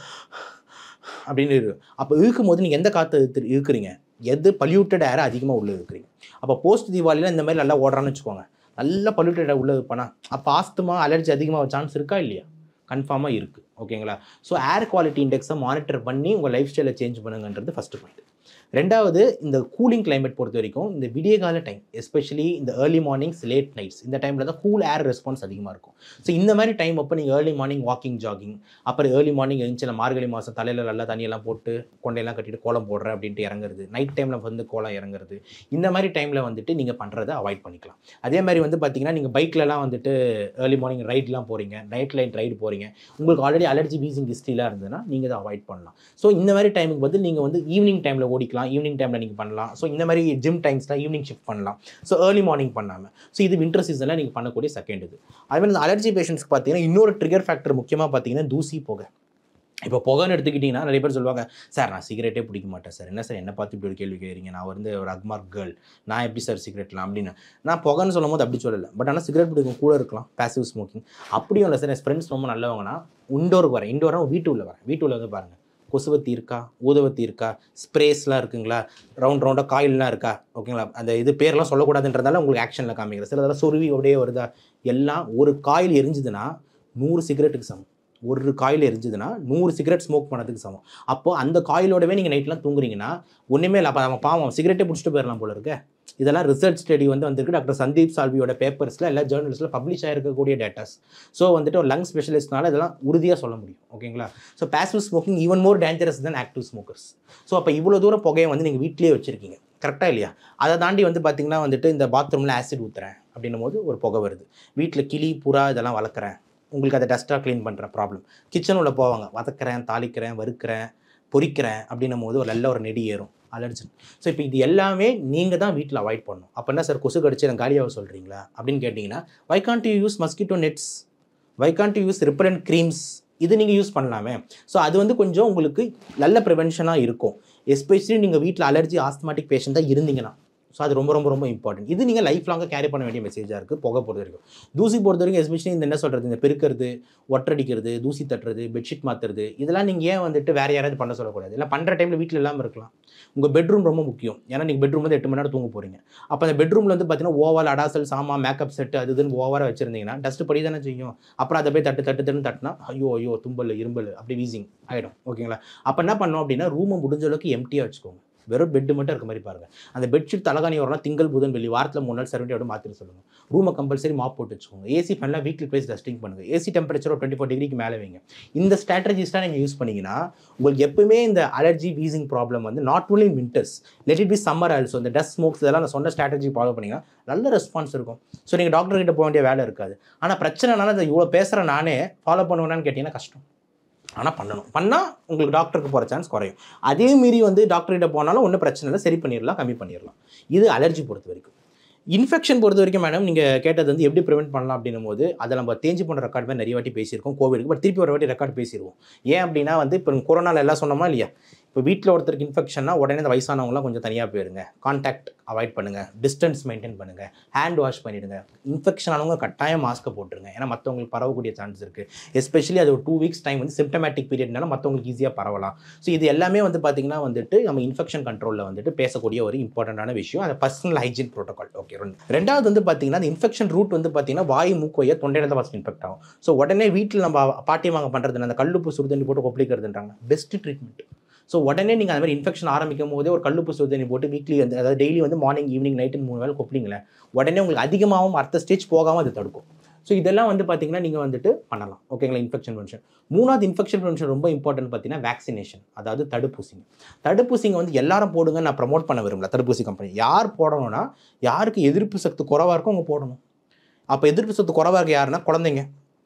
அப்படின்னு இருக்கு அப்போ இழுக்கும் போது நீங்கள் எந்த காற்று இழுத்து இழுக்கிறீங்க எது பல்யூட்டட் ஏரை அதிகமாக உள்ளே இழுக்கிறீங்க அப்போ போஸ்ட் தீபாவளியில் இந்த மாதிரி நல்லா ஓடுறான்னு வச்சுக்கோங்க நல்லா பல்யூட்டட் உள்ள இருப்பானா அப்போ ஆஸ்துமா அலர்ஜி அதிகமாக சான்ஸ் இருக்கா இல்லையா கன்ஃபார்மாக இருக்குது ஓகேங்களா ஸோ ஏர் குவாலிட்டி இண்டெக்ஸை மானிட்டர் பண்ணி உங்கள் லைஃப் ஸ்டைலை சேஞ்ச் பண்ணுங்கன்றது ஃபஸ்ட்டு பாயிண்ட் ரெண்டாவது இந்த கூலிங் climate பொறுத்த வரைக்கும் இந்த விடிய கால டைம் எஸ்பெஷலி இந்த ஏர்லி மார்னிங்ஸ் லேட் நைட்ஸ் இந்த டைமில் தான் கூல் ஏர் ரெஸ்பான்ஸ் அதிகமாக இருக்கும் ஸோ இந்த மாதிரி டைம் அப்போ நீங்கள் ஏர்லி மார்னிங் வாக்கிங் ஜாகிங் அப்புறம் ஏர்லி மார்னிங் எழுந்துச்சு மார்கழி மாதம் தலையில் நல்லா தண்ணியெல்லாம் போட்டு கொண்டையெல்லாம் கட்டிட்டு கோலம் போடுறேன் அப்படின்ட்டு இறங்குறது நைட் டைமில் வந்து கோலம் இறங்குறது இந்த மாதிரி டைமில் வந்துட்டு நீங்கள் பண்ணுறதை அவாய்ட் பண்ணிக்கலாம் அதே மாதிரி வந்து பார்த்தீங்கன்னா நீங்கள் பைக்லலாம் வந்துட்டு ஏர்லி மார்னிங் ரைட்லாம் போகிறீங்க நைட் லைன் ரைடு போகிறீங்க உங்களுக்கு ஆல்ரெடி அலர்ஜி வீசிங் ஹிஸ்ட்ரிலாம் இருந்ததுன்னா நீங்கள் இதை அவாய்ட் பண்ணலாம் ஸோ இந்த மாதிரி டைமுக்கு பதில் நீங்கள் வந்து ஈவினிங் டைமில் ஓடிக்கலாம் ஈவினிங் டைமில் நீங்கள் பண்ணலாம் ஸோ இந்த மாதிரி ஜிம் டைம்ஸில் ஈவினிங் ஷிஃப்ட் பண்ணலாம் ஸோ ஏர்லி மார்னிங் பண்ணாமல் ஸோ இது வின்டர் சீசனில் நீங்கள் பண்ணக்கூடிய செகண்ட் இது அதே மாதிரி இந்த அலர்ஜி பேஷண்ட்ஸ்க்கு பார்த்தீங்கன்னா இன்னொரு ட்ரிகர் ஃபேக்டர் முக்கியமாக பார்த்தீங்கன்னா தூசி புகை இப்போ புகைன்னு எடுத்துக்கிட்டிங்கன்னா நிறைய பேர் சொல்லுவாங்க சார் நான் சிகரெட்டே பிடிக்க மாட்டேன் சார் என்ன சார் என்ன பார்த்து இப்படி ஒரு கேள்வி கேட்குறீங்க நான் வந்து ஒரு அக்மார்க் கேர்ள் நான் எப்படி சார் சிகரெட்லாம் அப்படின்னு நான் புகைன்னு சொல்லும் போது அப்படி சொல்லலை பட் ஆனால் சிகரெட் பிடிக்கும் கூட இருக்கலாம் பேசிவ் ஸ்மோக்கிங் அப்படியும் இல்லை சார் என் ஃப்ரெண்ட்ஸ் ரொம்ப நல்லவங்கன்னா இண்டோருக்கு வரேன் இண்டோராக வீட்டு உள்ள வரேன் வீட்டு உள்ள வந்து பாருங்கள் கொசுவத்தி இருக்கா ஊதுவத்தி இருக்கா ஸ்ப்ரேஸ்லாம் இருக்குங்களா ரவுண்ட் ரவுண்டாக காயில்லாம் இருக்கா ஓகேங்களா அந்த இது பேர்லாம் சொல்லக்கூடாதுன்றதால உங்களுக்கு ஆக்ஷனில் காமிக்கிறேன் சில இதெல்லாம் சொருவி அப்படியே வருதா எல்லாம் ஒரு காயில் எரிஞ்சுதுன்னா நூறு சிகரெட்டுக்கு சமம் ஒரு காயில் எரிஞ்சுதுன்னா நூறு சிகரெட் ஸ்மோக் பண்ணதுக்கு சமம் அப்போ அந்த காயிலோடவே நீங்கள் நைட்லாம் தூங்குறீங்கன்னா ஒன்றுமே இல்லை அப்போ அவன் பாவம் சிகரெட்டே பிடிச்சிட்டு போயிடலாம் போல இருக்க இதெல்லாம் ரிசர்ச் ஸ்டடி வந்து வந்திருக்கு டாக்டர் சந்தீப் சால்வியோட பேப்பர்ஸில் எல்லா ஜேர்னல்ஸில் பப்ளிஷ் ஆகிருக்கக்கூடிய டேட்டாஸ் ஸோ வந்துட்டு ஒரு லங் ஸ்பெஷலிஸ்ட்னால இதெல்லாம் உறுதியாக சொல்ல முடியும் ஓகேங்களா so passive smoking even more dangerous then active smokers so அப்போ இவ்வளோ தூரம் புகையை வந்து நீங்கள் வீட்டிலேயே வச்சுருக்கீங்க கரெக்டாக இல்லையா அதை தாண்டி வந்து பார்த்தீங்கன்னா வந்துட்டு இந்த பாத்ரூமில் ஆசிட் ஊற்றுறேன் அப்படின்னும் போது ஒரு புகை வருது வீட்டில் கிளி புறா இதெல்லாம் வளர்க்குறேன் உங்களுக்கு அதை டஸ்ட்டாக க்ளீன் பண்ணுற ப்ராப்ளம் கிச்சன் உள்ள போவாங்க வதக்குறேன் தாளிக்கிறேன் வறுக்கிறேன் பொரிக்கிறேன் அப்படின்னும் போது ஒரு நல்ல ஒரு நெடி ஏறும் அலர்ஜி ஸோ இப்போ இது எல்லாமே நீங்கள் தான் வீட்டில் அவாய்ட் பண்ணணும் அப்போ என்ன சார் கொசு கடிச்சு எனக்கு காலியாக சொல்கிறீங்களா அப்படின்னு கேட்டிங்கன்னா why can't you use mosquito nets why can't you use repellent creams இது நீங்கள் யூஸ் பண்ணலாமே ஸோ அது வந்து கொஞ்சம் உங்களுக்கு நல்ல ப்ரிவென்ஷனாக இருக்கும் எஸ்பெஷலி நீங்கள் வீட்டில் அலர்ஜி ஆஸ்துமாட்டிக் பேஷண்ட்டாக இருந்தீங்கன்னா ஸோ அது ரொம்ப ரொம்ப ரொம்ப இம்பார்ட்டன்ட் இது நீங்கள் லைஃப் லாங்காக கேரி பண்ண வேண்டிய மெசேஜாக இருக்குது புகை பொறுத்த வரைக்கும் தூசி பொறுத்த வரைக்கும் எஸ்பெஷலி இந்த என்ன சொல்கிறது இந்த பெருக்கிறது ஒட்டடிக்கிறது தூசி தட்டுறது பெட்ஷீட் மாற்றுறது இதெல்லாம் நீங்கள் ஏன் வந்துட்டு வேறு யாராவது பண்ண சொல்லக்கூடாது இல்லை பண்ணுற டைமில் வீட்டில் இல்லாமல் இருக்கலாம் உங்கள் பெட்ரூம் ரொம்ப முக்கியம் ஏன்னா நீங்கள் பெட்ரூம் வந்து எட்டு மணி நேரம் தூங்க போகிறீங்க அப்போ அந்த பெட்ரூமில் வந்து பார்த்தீங்கன்னா ஓவல் அடாசல் சாமா மேக்கப் செட் அது இதுன்னு ஓவராக வச்சிருந்தீங்கன்னா டஸ்ட் படி தானே செய்யும் அப்புறம் அதை போய் தட்டு தட்டு தட்டுன்னு தட்டினா ஐயோ ஐயோ தும்பல் இரும்பல் அப்படி வீசிங் ஆகிடும் ஓகேங்களா அப்போ என்ன பண்ணோம் அப்படின்னா ரூமை முடிஞ்ச அளவுக்கு எம்டியாக வச்சுக்கோங்க வெறும் பெட்டு மட்டும் இருக்க மாதிரி பாருங்க அந்த பெட்ஷீட் தலகாணி வரலாம் திங்கள் புதன் வெள்ளி வாரத்தில் மூணு நாள் சர்வெண்ட்டோட மாற்றிட்டு சொல்லுங்க ரூமை கம்பல்சரி மாப் போட்டு வச்சுக்கோங்க ஏசி ஃபேன்லாம் வீக்லி ப்ளேஸ் டஸ்டிங் பண்ணுங்க ஏசி டெம்பரேச்சர் டுவெண்ட்டி ஃபோர் டிகிரிக்கு மேலே வைங்க இந்த ஸ்ட்ராட்டஜிஸ்லாம் நீங்கள் யூஸ் பண்ணீங்கன்னா உங்களுக்கு எப்பவுமே இந்த அலர்ஜி வீசிங் ப்ராப்ளம் வந்து not only in winters let it be summer also இந்த டஸ்ட் ஸ்மோக்ஸ் இதெல்லாம் நான் சொன்ன ஸ்ட்ராட்டஜி ஃபாலோ பண்ணீங்கன்னா நல்ல ரெஸ்பான்ஸ் இருக்கும் ஸோ நீங்கள் டாக்டர் கிட்ட போக வேண்டிய வேலை இருக்காது ஆனால் பிரச்சனைனால இந்த இவ்வளோ பேசுகிற நானே ஃபாலோ பண்ணுவேனான்னு கேட்டிங்கன்னா கஷ்டம் ஆனால் பண்ணணும் பண்ணால் உங்களுக்கு டாக்டருக்கு போகிற சான்ஸ் குறையும் அதே மீறி வந்து டாக்டர்கிட்ட போனாலும் ஒன்றும் பிரச்சனை இல்லை சரி பண்ணிடலாம் கம்மி பண்ணிடலாம் இது அலர்ஜி பொறுத்த வரைக்கும் இன்ஃபெக்ஷன் பொறுத்த வரைக்கும் மேடம் நீங்கள் கேட்டது வந்து எப்படி ப்ரிவென்ட் பண்ணலாம் அப்படின்னும் போது அதை நம்ம தேஞ்சு போன ரெக்கார்ட் மாதிரி நிறைய வாட்டி பேசியிருக்கோம் கோவிடுக்கு பட் திருப்பி ஒரு வாட்டி ரெக்கார்ட் பேசிடுவோம் ஏன் அப்படின்னா வந்து இப்போ கொரோனாவில் எல்லாம் சொன்னோமா இல்லையா இப்போ வீட்டில் ஒருத்தருக்கு இன்ஃபெக்ஷன்னா உடனே இந்த வயசானவங்களாம் கொஞ்சம் தனியாக போயிருங்க கான்டாக்ட் அவாய்ட் பண்ணுங்கள் டிஸ்டன்ஸ் மெயின்டைன் பண்ணுங்கள் ஹேண்ட் வாஷ் பண்ணிவிடுங்க இன்ஃபெக்ஷன் ஆனவங்க கட்டாயம் மாஸ்க்கை போட்டுருங்க ஏன்னா மற்றவங்களுக்கு பரவக்கூடிய சான்ஸ் இருக்குது எஸ்பெஷலி அது ஒரு டூ வீக்ஸ் டைம் வந்து சிம்டமேட்டிக் பீரியட்னால மற்றவங்களுக்கு ஈஸியாக பரவலாம் ஸோ இது எல்லாமே வந்து பார்த்திங்கன்னா வந்துட்டு நம்ம இன்ஃபெக்ஷன் கண்ட்ரோலில் வந்துட்டு பேசக்கூடிய ஒரு இம்பார்ட்டண்டான விஷயம் அந்த பர்சனல் ஹைஜீன் ப்ரோட்டோகால் ஓகே ரெண்டாவது வந்து பார்த்தீங்கன்னா அந்த இன்ஃபெக்ஷன் ரூட் வந்து பார்த்தீங்கன்னா வாய் மூக்கு வழியாக தொண்டையில தான் ஃபஸ்ட் இன்ஃபெக்ட் ஆகும் ஸோ உடனே வீட்டில் நம்ம பாட்டி வாங்க பண்ணுறது அந்த கல்லுப்பு சுடுதண்ணி போட்டு கொப்பளிக்கிறதுன்றாங்க பெஸ்ட் ட்ரீட்மெண்ட் ஸோ உடனே நீங்கள் அந்த மாதிரி இன்ஃபெக்ஷன் ஆரம்பிக்கும் போதே ஒரு கல்லுப்பு சுடுதண்ணி போட்டு வீக்லி வந்து அதாவது டெய்லி வந்து மார்னிங் ஈவினிங் நைட்டு மூணு வேலை கொப்பளிங்களேன் உடனே உங்களுக்கு அதிகமாகவும் அடுத்த ஸ்டேஜ் போகாமல் அது தடுக்கும் ஸோ இதெல்லாம் வந்து பார்த்தீங்கன்னா நீங்கள் வந்துட்டு பண்ணலாம் ஓகேங்களா இன்ஃபெக்ஷன் ப்ரிவென்ஷன் மூணாவது இன்ஃபெக்ஷன் ப்ரிவென்ஷன் ரொம்ப இம்பார்ட்டன்ட் பார்த்தீங்கன்னா வேக்சினேஷன் அதாவது தடுப்பூசிங்க தடுப்பூசிங்க வந்து எல்லாரும் போடுங்க நான் ப்ரமோட் பண்ண விரும்பல தடுப்பூசி கம்பெனி யார் போடணும்னா யாருக்கு எதிர்ப்பு சக்தி குறவாக இருக்கோ அவங்க போடணும் அப்போ எதிர்ப்பு சக்தி குறவாக இருக்க யாருன்னா குழந்தைங்க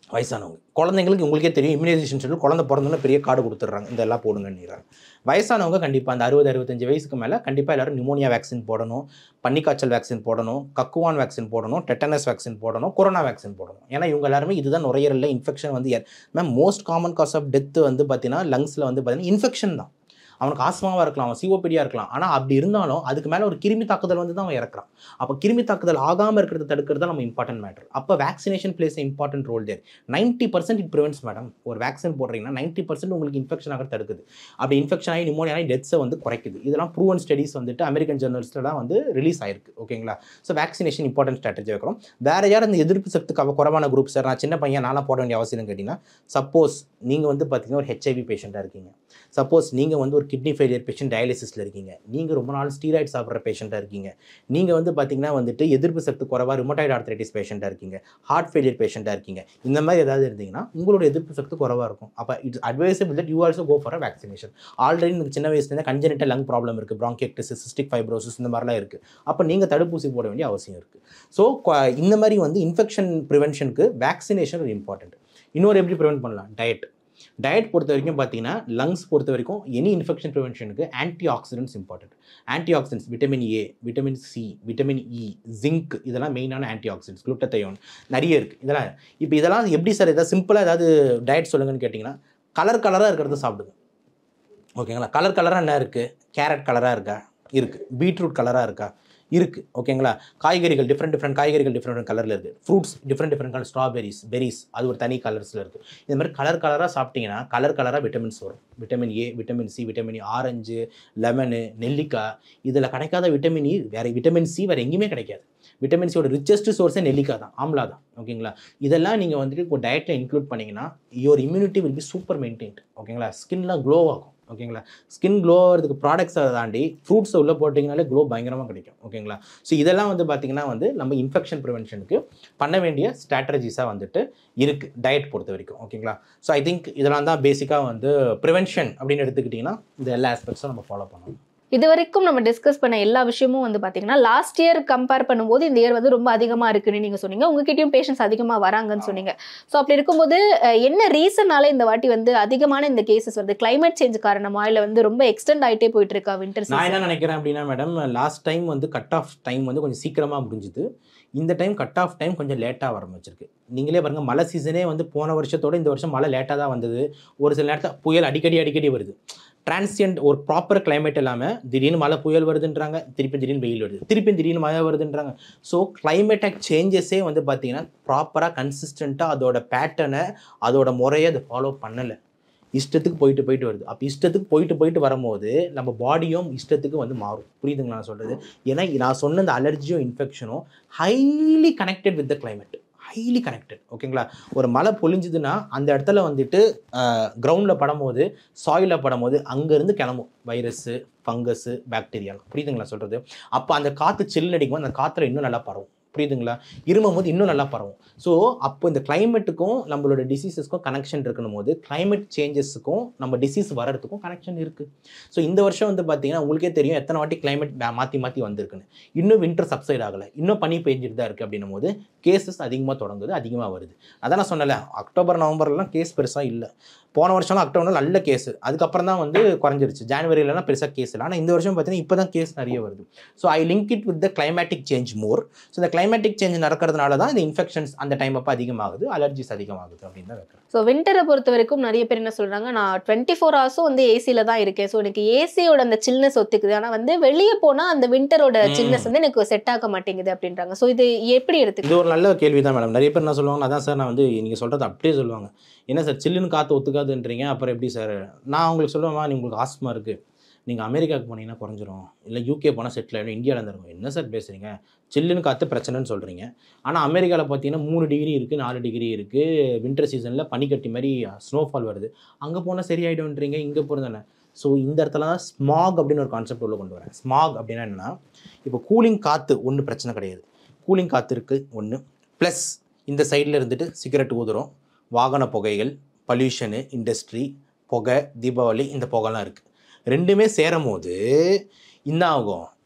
வயசானவங்க குழந்தைங்களுக்கு உங்களுக்கே தெரியும் இம்யூனைசேஷன் ஷெட்யூல் குழந்தை பிறந்தோன்னே பெரிய கார்டு கொடுத்துட்றாங்க இந்த எல்லாம் போடுங்கன்னுறாங்க வயசானவங்க கண்டிப்பாக அந்த அறுபது அறுபத்தஞ்சு வயசுக்கு மேலே கண்டிப்பாக எல்லாரும் நிமோனியா வேக்சின் போடணும் பன்னிக்காய்ச்சல் வேக்சின் போடணும் கக்குவான் வேக்சின் போடணும் டெட்டனஸ் வேக்சின் போடணும் கொரோனா வேக்சின் போடணும் ஏன்னா இவங்க எல்லாருமே இதுதான் நுரையீரலில் இன்ஃபெக்ஷன் வந்து ma'am most common cause of death வந்து பார்த்தீங்கன்னா லங்ஸில் வந்து பார்த்தீங்கன்னா இன்ஃபெக்ஷன் தான் அவனுக்கு ஆஸ்மாவாக இருக்கலாம் அவன் சிஓபிடியாக இருக்கலாம் ஆனால் அப்படி இருந்தாலும் அதுக்கு மேலே ஒரு கிருமி தாக்குதல் வந்து தான் அவன் இறக்குறான் அப்போ கிருமி தாக்குதல் ஆகாமல் இருக்கிறத தடுக்கிறது தான் நம்ம இம்பார்ட்டன்ட் மேட்டர் அப்போ vaccination plays important role there ninety percent it prevents madam ஒரு வேக்சின் போடுறீங்கன்னா நைன்ட்டி பர்சன்ட் உங்களுக்கு இன்ஃபெக்ஷன் ஆக தடுக்குது அப்படி இன்ஃபெக்ஷன் ஆகி நிமோனியா ஆகி டெத்ஸை வந்து குறைக்குது இதெல்லாம் ப்ரூவன் ஸ்டடீஸ் வந்துட்டு அமெரிக்கன் ஜேர்னல்ஸ்லாம் வந்து ரிலீஸ் ஆயிருக்கு ஓகேங்களா ஸோ வேக்சினேஷன் இம்பார்ட்டன்ட் ஸ்ட்ராட்டஜி வைக்கிறோம் வேறு யார் இந்த எதிர்ப்பு சக்தி கவ- குறைவான குரூப் சார் நான் சின்ன பையன் நானும் போட வேண்டிய அவசியம் கேட்டிங்கன்னா சப்போஸ் நீங்கள் வந்து பார்த்தீங்கன்னா ஒரு ஹெச்ஐவி பேஷண்ட்டாக இருக்கீங்க சப்போஸ் நீங்கள் வந்து ஒரு கிட்னி ஃபெயிலியர் பேஷண்ட் டயாலிசிஸில் இருக்கீங்க நீங்கள் ரொம்ப நாள் ஸ்டீராய்ட் சாப்பிட்ற பேஷண்ட்டாக இருக்கீங்க நீங்கள் வந்து பார்த்தீங்கன்னா வந்துட்டு எதிர்ப்பு சக்தி குறைவாக ருமட்டாய்டு ஆர்த்ரைட்டிஸ் பேஷண்ட்டாக இருக்கீங்க ஹார்ட் ஃபெயிலியர் பேஷண்ட்டாக இருக்கீங்க இந்த மாதிரி ஏதாவது இருந்தீங்கன்னா உங்களோட எதிர்ப்பு சக்தி குறைவாக இருக்கும் அப்போ it's advisable that you also go for a vaccination already எனக்கு சின்ன வயசுலேருந்து கஞ்சனிட்டல் லங் ப்ராப்ளம் இருக்குது ப்ராங்கியக்டிஸ் சிஸ்டிக் ஃபைப்ரோசிஸ் இந்த மாதிரிலாம் இருக்குது அப்போ நீங்கள் தடுப்பூசி போட வேண்டிய அவசியம் இருக்குது ஸோ இந்த மாதிரி வந்து இன்ஃபெக்ஷன் ப்ரிவென்ஷனுக்கு வேக்சினேஷன் ஒரு இம்பார்ட்டன்ட் இன்னொரு எப்படி ப்ரிவென்ட் பண்ணலாம் டயட் டயட் பொறுத்த வரைக்கும் பார்த்தீங்கன்னா லங்ஸ் பொறுத்த வரைக்கும் எனி இன்ஃபெக்ஷன் ப்ரிவென்ஷனுக்கு antioxidants important antioxidants vitamin A vitamin C vitamin E zinc இதெல்லாம் மெயினான ஆன்டி ஆக்சிடென்ட்ஸ் குளுட்டத்தையோன் நிறைய இருக்குது இதெல்லாம் இப்போ இதெல்லாம் எப்படி சார் ஏதாவது சிம்பிளாக ஏதாவது டயட் சொல்லுங்கன்னு கேட்டிங்கன்னா கலர் கலராக இருக்கிறத சாப்பிடுங்க ஓகேங்களா கலர் கலராக என்ன இருக்குது கேரட் கலராக இருக்கா இருக்குது பீட்ரூட் கலராக இருக்கா இருக்குது ஓகேங்களா காய்கறிகள் டிஃப்ரெண்ட் டிஃப்ரெண்ட் காய்கறிகள் டிஃப்ரெண்ட் கலரில் இருக்குது fruits different different colour strawberries berries அது ஒரு தனி கலர்ஸில் இருக்குது இந்த மாதிரி கலர் கலராக சாப்பிட்டீங்கன்னா கலர் கலராக விட்டமின்ஸ் வரும் vitamin A vitamin C vitamin orange lemon நெல்லிக்காய் இதில் கிடைக்காத விட்டமின் இ வேறு விட்டமின் சி வேறு எங்கேயுமே கிடைக்காது விட்டமின் சியோட ரிச்சஸ்ட் சோர்ஸே நெல்லிக்காய் தான் ஆம்லா தான் ஓகேங்களா இதெல்லாம் நீங்கள் வந்துட்டு இப்போ டயட்டில் இன்க்ளூட் பண்ணிங்கன்னா your immunity will be super maintained ஓகேங்களா ஸ்கின்லாம் க்ளோ ஆகும் ஓகேங்களா ஸ்கின் க்ளோ ஆகிறதுக்கு ப்ராடக்ட்ஸை தாண்டி ஃப்ரூட்ஸை உள்ளே போட்டிங்கனாலே க்ளோ பயங்கரமாக கிடைக்கும் ஓகேங்களா ஸோ இதெல்லாம் வந்து பார்த்திங்கன்னா வந்து நம்ம இன்ஃபெக்ஷன் ப்ரிவென்ஷனுக்கு பண்ண வேண்டிய ஸ்ட்ராட்டஜிஸாக வந்துட்டு இருக்குது டயட் பொறுத்த வரைக்கும் ஓகேங்களா ஸோ ஐ திங்க் இதெல்லாம் தான் பேசிக்காக வந்து ப்ரிவென்ஷன் அப்படின்னு எடுத்துக்கிட்டிங்கன்னா இந்த எல்லா ஆஸ்பெக்ட்ஸும் நம்ம ஃபாலோ பண்ணணும் இது வரைக்கும் நம்ம டிஸ்கஸ் பண்ண எல்லா விஷயமும் வந்து பாத்தீங்கன்னா லாஸ்ட் இயர் கம்பேர் பண்ணும்போது இந்த இயர் வந்து ரொம்ப அதிகமா இருக்குன்னு நீங்க சொன்னீங்க உங்ககிட்டயும் பேஷண்ட்ஸ் அதிகமா வராங்கன்னு சொன்னீங்க ஸோ அப்படி இருக்கும்போது அஹ், என்ன ரீசனால இந்த வாட்டி வந்து அதிகமான இந்த கேசஸ் வருது climate சேஞ்ச் காரணமா இல்ல வந்து ரொம்ப எக்ஸ்டெண்ட் ஆயிட்டே போயிட்டு இருக்கா வின்டர் நான் என்ன நினைக்கிறேன் அப்படின்னா மேடம் லாஸ்ட் டைம் வந்து கட் ஆஃப் டைம் வந்து கொஞ்சம் சீக்கிரமாக முடிஞ்சுது இந்த டைம் கட் ஆஃப் டைம் கொஞ்சம் லேட்டாக ஆரம்பிச்சிருக்கு நீங்களே பாருங்கள் மழை சீசனே வந்து போன வருஷத்தோட இந்த வருஷம் மழை லேட்டாக தான் வந்தது ஒரு சில நேரத்தில் புயல் அடிக்கடி அடிக்கடி வருது டிரான்சியன்ட் ஒரு ப்ராப்பர் climate இல்லாமல் திடீர்னு மழை புயல் வருதுன்றாங்க திருப்பி திடீர்னு வெயில் வருது திருப்பி திடீர்னு மழை வருதுன்றாங்க ஸோ கிளைமேட்டிக் சேஞ்சஸே வந்து பார்த்தீங்கன்னா ப்ராப்பராக கன்சிஸ்டண்ட்டாக அதோட பேட்டர்னை அதோட முறையை அதை ஃபாலோ பண்ணலை இஷ்டத்துக்கு போயிட்டு போயிட்டு வருது அப்போ இஷ்டத்துக்கு போயிட்டு போயிட்டு வரும்போது நம்ம பாடியும் இஷ்டத்துக்கு வந்து மாறும் புரியுதுங்களா நான் சொல்கிறது ஏன்னா நான் சொன்ன இந்த அலர்ஜியும் இன்ஃபெக்ஷனும் highly connected with the climate highly connected ஓகேங்களா ஒரு மழை பொழிஞ்சுதுன்னா அந்த இடத்துல வந்துட்டு கிரவுண்டில் படும்போது சாயிலில் படும்போது அங்கேருந்து கிளம்பும் வைரஸ்ஸு ஃபங்கஸ்ஸு பாக்டீரியாலாம் புரியுதுங்களா சொல்கிறது அப்போ அந்த காற்று சில்லுன்னு அடிக்கும்போது அந்த காற்றுல இன்னும் நல்லா பரவும் புரியுதுங்களா இருமும் போது இன்னும் நல்லா பரவும் ஸோ அப்போ இந்த கிளைமேட்டுக்கும் நம்மளோட டிசீசஸ்க்கும் கனெக்ஷன் இருக்கணும் போது climate சேஞ்சஸுக்கும் நம்ம டிசீஸ் வர்றதுக்கும் கனெக்ஷன் இருக்குது ஸோ இந்த வருஷம் வந்து பார்த்தீங்கன்னா உங்களுக்கே தெரியும் எத்தனை வாட்டி climate மா- மாற்றி மாற்றி வந்திருக்குன்னு இன்னும் வின்டர் சப்சைட் ஆகலை இன்னும் பனி பெஞ்சிட்டு தான் இருக்குது அப்படின்னும் போது கேசஸ் அதிகமாக தொடங்குது அதிகமாக வருது அதான் நான் சொன்னல அக்டோபர் நவம்பர்லாம் கேஸ் பெருசாக இல்லை போன வருஷம்லாம் அக்டோபர் நல்ல கேஸ் அதுக்கப்புறம் தான் வந்து குறைஞ்சிருச்சு ஜான்வரியிலலாம் பெருசாக கேஸ் இல்லை ஆனால் இந்த வருஷம் பார்த்தீங்கன்னா இப்போ தான் கேஸ் நிறைய வருது so I link it with the climatic change more so இந்த கிளைமேட்டிக் சேஞ்ச் நடக்கிறதுனால தான் இந்த இன்ஃபெக்ஷன்ஸ் அந்த டைம் அப்போ அதிகமாகுது அலர்ஜிஸ் அதிகமாகுது அப்படின்னு தான் வைக்கிறேன் ஸோ வின்டரை பொறுத்த வரைக்கும் நிறைய பேர் என்ன சொல்றாங்க நான் டுவெண்ட்டி ஃபோர் ஹவர்ஸும் வந்து ஏசியில தான் இருக்கேன் ஸோ எனக்கு ஏசியோட அந்த சில்னஸ் ஒத்துக்குது ஆனால் வந்து வெளியே போனா அந்த வின்டரோட ம். சில்னஸ் வந்து எனக்கு செட் ஆக மாட்டேங்குது அப்படின்றாங்க ஸோ இது எப்படி எடுத்துக்க இது ஒரு நல்ல கேள்வி தான் மேடம் நிறைய பேர் என்ன சொல்லுவாங்க அதான் சார் நான் வந்து நீங்கள் சொல்கிறது அப்படியே சொல்லுவாங்க என்ன சார் சில்லுன்னு காற்று ஒத்துக்காதுன்றீங்க அப்புறம் எப்படி சார் நான் உங்களுக்கு சொல்லுவேம்மா நீ உங்களுக்கு ஆஸ்மா இருக்குது நீங்கள் அமெரிக்காவுக்கு போனீங்கன்னா குறைஞ்சிரும் இல்லை யூகே போனால் செட்டில் ஆகிடும் இந்தியாவில் இருந்திருக்கும் என்ன சார் பேசுகிறீங்க சில்லுன்னு காற்று பிரச்சனைன்னு சொல்கிறீங்க ஆனால் அமெரிக்காவில் பார்த்தீங்கன்னா மூணு டிகிரி இருக்குது நாலு டிகிரி இருக்குது வின்டர் சீசனில் பனிக்கட்டி மாதிரி ஸ்னோஃபால் வருது அங்கே போனால் சரியாயிடும்ன்றீங்க இங்கே போகிறதானே ஸோ இந்த இடத்துல தான் ஸ்மாக் அப்படின்னு ஒரு கான்செப்ட் உள்ள கொண்டு வரேன் ஸ்மாக் அப்படின்னா என்னன்னா இப்போ கூலிங் காற்று ஒன்றும் பிரச்சனை கிடையாது கூலிங் காற்று இருக்குது ஒன்று ப்ளஸ் இந்த சைடில் இருந்துட்டு சிகரெட் ஊதுறோம் வாகன புகைகள் பல்யூஷனு இண்டஸ்ட்ரி புகை தீபாவளி இந்த புகைலாம் இருக்குது ரெண்டுமே சேரும் போது என்ன ஆகும்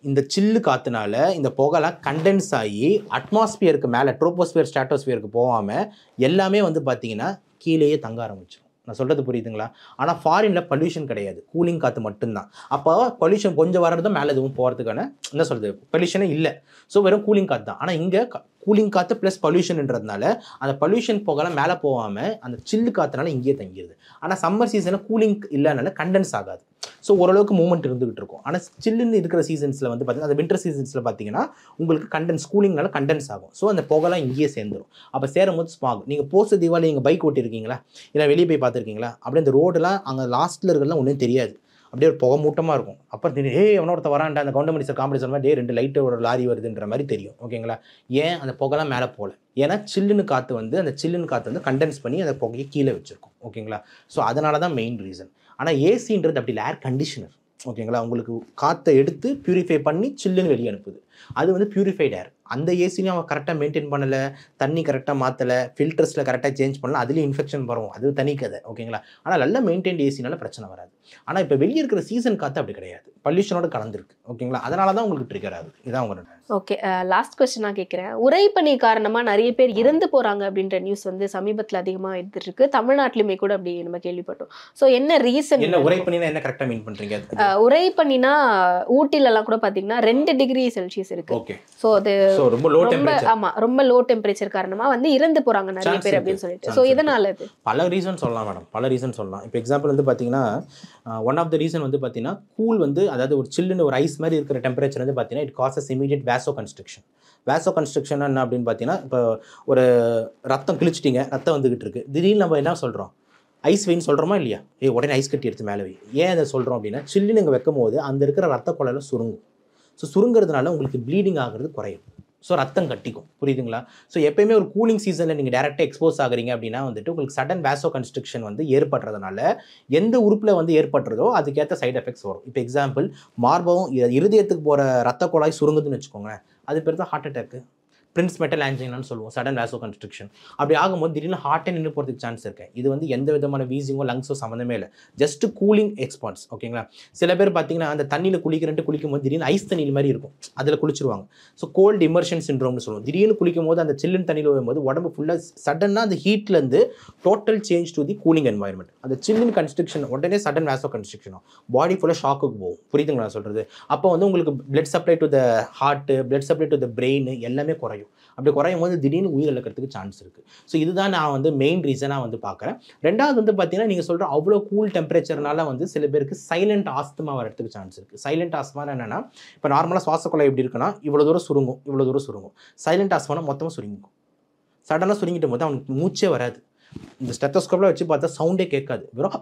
இந்த சில்லு காத்துனால இந்த புகைலாம் கண்டென்ஸ் ஆகி அட்மாஸ்பியருக்கு மேலே ட்ரோபோஸ்பியர் ஸ்ட்ராட்டோஸ்பியருக்கு போகாமல் எல்லாமே வந்து பார்த்தீங்கன்னா கீழேயே தங்க ஆரம்பிச்சிடும் நான் சொல்கிறது புரியுதுங்களா ஆனால் ஃபாரினில் பொல்யூஷன் கிடையாது கூலிங் காற்று மட்டும்தான் அப்போ பொல்யூஷன் கொஞ்சம் வர்றதும் மேலே எதுவும் போகிறதுக்கான என்ன சொல்கிறது பொல்யூஷனே இல்லை ஸோ வெறும் கூலிங் காற்று தான் ஆனால் இங்கே கூலிங் காற்று ப்ளஸ் பொல்யூஷன்ன்றதுனால அந்த பொல்யூஷன் போகலாம் மேலே போகாமல் அந்த சில்லு காற்றுனால இங்கேயே தங்கிடுது ஆனால் சம்மர் சீசனில் கூலிங் இல்லைனால கண்டென்ஸ் ஆகாது ஸோ ஓரளவுக்கு மூவ்மெண்ட் இருந்துகிட்டு இருக்கும் ஆனால் சில்லுன்னு இருக்கிற சீசன்ஸில் வந்து பார்த்தீங்கன்னா அந்த வின்டர் சீசன்ஸில் பார்த்தீங்கன்னா உங்களுக்கு கண்டென்ஸ் கூலிங்னால கண்டென்ஸ் ஆகும் ஸோ அந்த புகைலாம் இங்கேயே சேர்ந்துரும் அப்போ சேரும் போது ஸ்மாக் நீங்கள் போஸ்ட் தீபாவளி நீங்கள் பைக் ஓட்டிருக்கீங்களா இல்லை வெளியே போய் பார்த்துருக்கீங்களா அப்படியே இந்த ரோடெல்லாம் அங்கே லாஸ்ட்டில் இருக்கிறதுலாம் ஒன்றும் தெரியாது அப்படியே ஒரு புகை மூட்டமாக இருக்கும் அப்புறம் திடீர்னு ஏய் எவனோ ஒருத்த வரான்டா அந்த கவுண்டமணி சார் காமெடி சொன்ன மாதிரி டே ரெண்டு லைட்டு ஒரு லாரி வருதுன்ற மாதிரி தெரியும் ஓகேங்களா ஏன் அந்த புகைலாம் மேலே போகல ஏன்னா சில்லுன்னு காற்று வந்து அந்த சில்லுன்னு காற்று வந்து கண்டென்ஸ் பண்ணி அந்த புகையை கீழே வச்சிருக்கும் ஓகேங்களா ஸோ அதனால தான் மெயின் ரீசன் ஆனால் ஏசின்றது அப்படி இல்லை ஏர் கண்டிஷனர் ஓகேங்களா உங்களுக்கு காற்றை எடுத்து பியூரிஃபை பண்ணி சில்லுன்னு வெளியே அனுப்புது அது வந்து பியூரிஃபைட் ஏர் அந்த ஏசிலையும் அவன் கரெக்டாக மெயின்டைன் பண்ணலை தண்ணி கரெக்டாக மாற்றலை ஃபில்டர்ஸில் கரெக்டாக சேஞ்ச் பண்ணல அதுலேயும் இன்ஃபெக்ஷன் வரும் அது தனி கதை ஓகேங்களா ஆனால் நல்ல மெயின்டைன் ஏசினால பிரச்சனை வராது ஆனால் இப்போ வெளியே இருக்கிற சீசன் காற்று அப்படி கிடையாது பொல்யூஷனோட கலந்துருக்கு ஓகேங்களா அதனால தான் உங்களுக்கு ட்ரிகர் ஆகுது இதான் உங்களோட ஓகே லாஸ்ட் கொஸ்டினாக கேட்குறேன் உரைப்பனி காரணமாக நிறைய பேர் இறந்து போகிறாங்க அப்படின்ற நியூஸ் வந்து சமீபத்தில் அதிகமாக எடுத்துட்டு இருக்கு தமிழ்நாட்டிலுமே கூட அப்படி நம்ம கேள்விப்பட்டோம் ஸோ என்ன ரீசன் என்ன உரை பண்ணினா என்ன கரெக்டாக மீன் பண்ணுறீங்க உரைப்பனினா ஊட்டிலலாம் கூட பார்த்தீங்கன்னா ரெண்டு டிகிரி செல்சியஸ் இருக்கு ஓகே ஸோ அது ஸோ ரொம்ப லோ ரொம்ப டெம்பரேச்சர் ஆமா ரொம்ப லோ டெம்பரேச்சர் காரணமா வந்து இறந்து போறாங்க நிறைய Chance பேர் இருக்கு. அப்படின்னு சொல்லிட்டு Chance ஸோ இருக்கு. இதனால இது பல ரீசன் சொல்லலாம் மேடம் பல ரீசன் சொல்லலாம் இப்போ எக்ஸாம்பிள் வந்து பார்த்தீங்கன்னா ஒன் ஆஃப் த ரீசன் வந்து பார்த்தீங்கன்னா கூல் வந்து அதாவது ஒரு சில்லுன்னு ஒரு ஐஸ் மாதிரி இருக்கிற டெம்பரேச்சர் வந்து பார்த்தீங்கன்னா it causes immediate vasoconstriction vasoconstriction என்ன அப்படின்னு பார்த்தீங்கன்னா இப்போ ஒரு ரத்தம் கிழிச்சிட்டிங்க ரத்தம் வந்துகிட்டு இருக்கு திடீர்னு நம்ம என்ன சொல்கிறோம் ஐஸ் வெயின் சொல்கிறோமா இல்லையா ஏ உடனே ஐஸ் கட்டி எடுத்து மேலே வை ஏன் அதை சொல்கிறோம் அப்படின்னா சில்லுன்னு இங்கே வைக்கும் போது அந்த இருக்கிற ரத்த குழல சுருங்கும் ஸோ சுருங்கிறதுனால உங்களுக்கு ப்ளீடிங் ஆகிறது குறையும் ஸோ ரத்தம் கட்டிக்கும் புரியுதுங்களா ஸோ எப்பயுமே ஒரு கூலிங் சீசனில் நீங்கள் டேரெக்டாக எக்ஸ்போஸ் ஆகுறீங்க அப்படின்னா வந்துட்டு உங்களுக்கு சடன் வேசோ கன்ஸ்ட்ரக்ஷன் வந்து ஏற்படுறதுனால எந்த உறுப்பில் வந்து ஏற்படுறதோ அதுக்கேற்ற சைடு எஃபெக்ட்ஸ் வரும் இப்போ எக்ஸாம்பிள் மார்பகம் இ- இருதயத்துக்கு போகிற ரத்த குழாய் சுருங்குதுன்னு வச்சுக்கோங்களேன் அது பேர் தான் ஹார்ட் அட்டாக்கு பிரின்ஸ் மெட்டல் ஆன்ஜினான்னு சொல்லுவோம் சடன் வேசோ கன்ஸ்ட்ரக்ஷன் அப்படி ஆகும்போது திடீர்னு ஹார்ட்டே நின்று போகிறதுக்கு சான்ஸ் இருக்கு இது வந்து எந்த விதமான வீசிங்கோ லங்ஸோ சம்மந்தமே இல்லை ஜஸ்ட் கூலிங் எக்ஸ்பான்ஸ் ஓகேங்களா சில பேர் பார்த்தீங்கன்னா அந்த தண்ணியில் குளிக்கிறன்ட்டு குளிக்கும் போது திடீர்னு ஐஸ் தண்ணியில் மாதிரி இருக்கும் அதில் குளிச்சிருவாங்க ஸோ கோல்டு இமர்ஷன் சின்ரோம்னு சொல்லுவோம் திடீர்னு குளிக்கும் போது அந்த சில்லுன்னு தண்ணியில் வரும்போது உடம்பு ஃபுல்லாக சடனாக அந்த ஹீட்லேருந்து total change to the cooling environment அந்த சில்லுன்னு கன்ஸ்ட்ரக்ஷன் உடனே சடன் வேசோ கன்ஸ்ட்ரக்ஷன் பாடி ஃபுல்லாக ஷாக்குக்கு போகும் புரியுதுங்களா நான் சொல்கிறது அப்போ வந்து உங்களுக்கு blood supply to the heart blood supply to the brain எல்லாமே குறையும் அப்படி குறையும் போது திடீர்னு உயிர் இழக்கிறதுக்கு சான்ஸ் இருக்குது ஸோ இதுதான் நான் வந்து மெயின் ரீசனாக வந்து பார்க்குறேன் ரெண்டாவது வந்து பார்த்தீங்கன்னா நீங்கள் சொல்கிற அவ்வளோ கூல் டெம்பரேச்சர்னால வந்து சில பேருக்கு சைலண்ட் ஆஸ்துமா வரதுக்கு சான்ஸ் இருக்குது சைலண்ட் ஆஸ்துமா என்னென்னா இப்போ நார்மலாக சுவாச குழாய் எப்படி இருக்குன்னா இவ்வளோ தூரம் சுருங்கும் இவ்வளோ தூரம் சுருங்கும் சைலண்ட் ஆஸ்துமானா மொத்தமாக சுருங்கிக்கும் சடனாக சுருங்கிட்டு போது அவனுக்கு மூச்சே வராது இந்த ஸ்டெத்தோஸ்கோப்பில் வச்சு பார்த்தா சவுண்டே கேட்காது வெறும்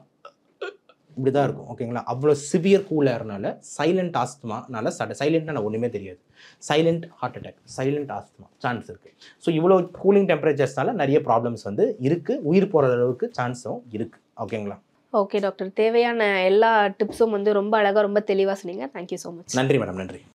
இப்படி தான் இருக்கும் ஓகேங்களா அவ்வளோ சிவியர் கூலர்னால சைலண்ட் ஆஸ்துமானால சட சைலண்ட்டாக ஒன்றுமே தெரியாது silent heart attack silent asthma chance இருக்குது ஸோ இவ்வளோ கூலிங் டெம்பரேச்சர்ஸ்னால நிறைய ப்ராப்ளம்ஸ் வந்து இருக்குது உயிர் போகிற அளவுக்கு சான்ஸும் இருக்குது ஓகேங்களா ஓகே டாக்டர் தேவையான எல்லா டிப்ஸும் வந்து ரொம்ப அழகா ரொம்ப தெளிவா சொன்னீங்க தேங்க்யூ ஸோ மச் நன்றி மேடம் நன்றி